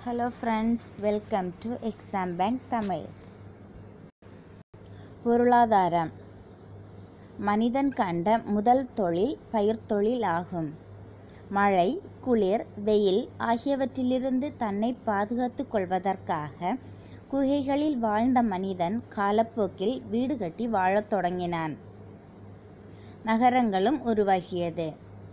hello friends welcome to exam bank Tamil பொருளாதாரம் மனிதன் கண்ட முதல் தொழில் பயிர்த்தொழில் ஆகும் மழை குளிர் வெயில் ஆகியவற்றிலிருந்து தன்னை பாதுகாத்துக் கொள்வதற்காக குகைகளில் வாழ்ந்த மனிதன் காலப்போக்கில் வீடு கட்டி வாழத் தொடங்கினான் நகரங்களும் உருவாகியது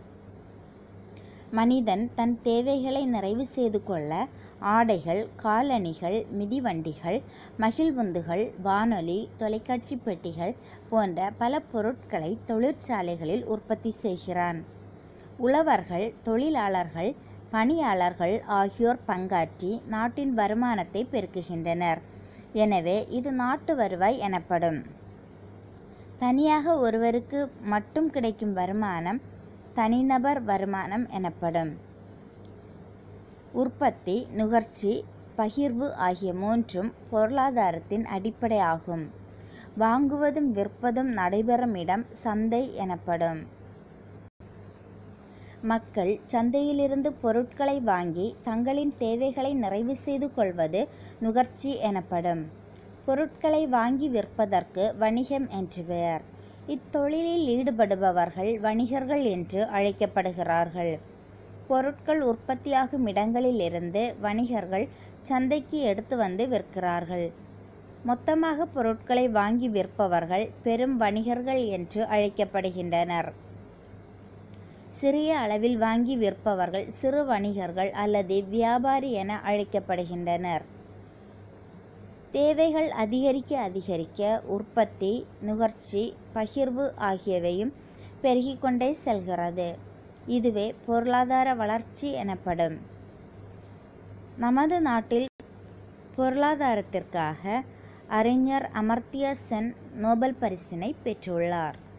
மனிதன் தன் தேவைகளை நிறைவு செய்து கொள்ள ஆடைகள் காலணிகள் மிதிவண்டிகள் மகிழ்வுந்துகள் வானொலி தொலைக்காட்சி பெட்டிகள் போன்ற பல பொருட்களை தொழிற்சாலைகளில் உற்பத்தி செய்கிறான் உழவர்கள் தொழிலாளர்கள் பணியாளர்கள் ஆகியோர் பங்காற்றி நாட்டின் வருமானத்தை பெருக்குகின்றனர் எனவே இது நாட்டு வருவாய் எனப்படும் தனியாக ஒருவருக்கு மட்டும் கிடைக்கும் வருமானம் தனிநபர் வருமானம் எனப்படும் உற்பத்தி நுகர்ச்சி பகிர்வு ஆகிய மூன்றும் பொருளாதாரத்தின் அடிப்படை ஆகும் வாங்குவதும் விற்பதும் நடைபெறும் இடம் சந்தை எனப்படும் மக்கள் சந்தையிலிருந்து பொருட்களை வாங்கி தங்களின் தேவைகளை நிறைவு செய்து கொள்வது நுகர்ச்சி எனப்படும் பொருட்களை வாங்கி விற்பதற்கு வணிகம் என்று பெயர் இத்தொழிலில் ஈடுபடுபவர்கள் வணிகர்கள் என்று அழைக்கப்படுகிறார்கள் பொருட்கள் உற்பத்தியாகும் இடங்களிலிருந்து வணிகர்கள் சந்தைக்கு எடுத்து வந்து விற்கிறார்கள் மொத்தமாக பொருட்களை வாங்கி விற்பவர்கள் பெரும் வணிகர்கள் என்று அழைக்கப்படுகின்றனர் சிறிய அளவில் வாங்கி விற்பவர்கள் சிறு வணிகர்கள் அல்லது வியாபாரி என அழைக்கப்படுகின்றனர் தேவைகள் அதிகரிக்க அதிகரிக்க உற்பத்தி நுகர்ச்சி பகிர்வு ஆகியவையும் பெருகிக்கொண்டே செல்கிறது இதுவே பொருளாதார வளர்ச்சி எனப்படும் நமது நாட்டில் பொருளாதாரத்திற்காக அறிஞர் அமர்த்திய சென் நோபல் பரிசினை பெற்றுள்ளார்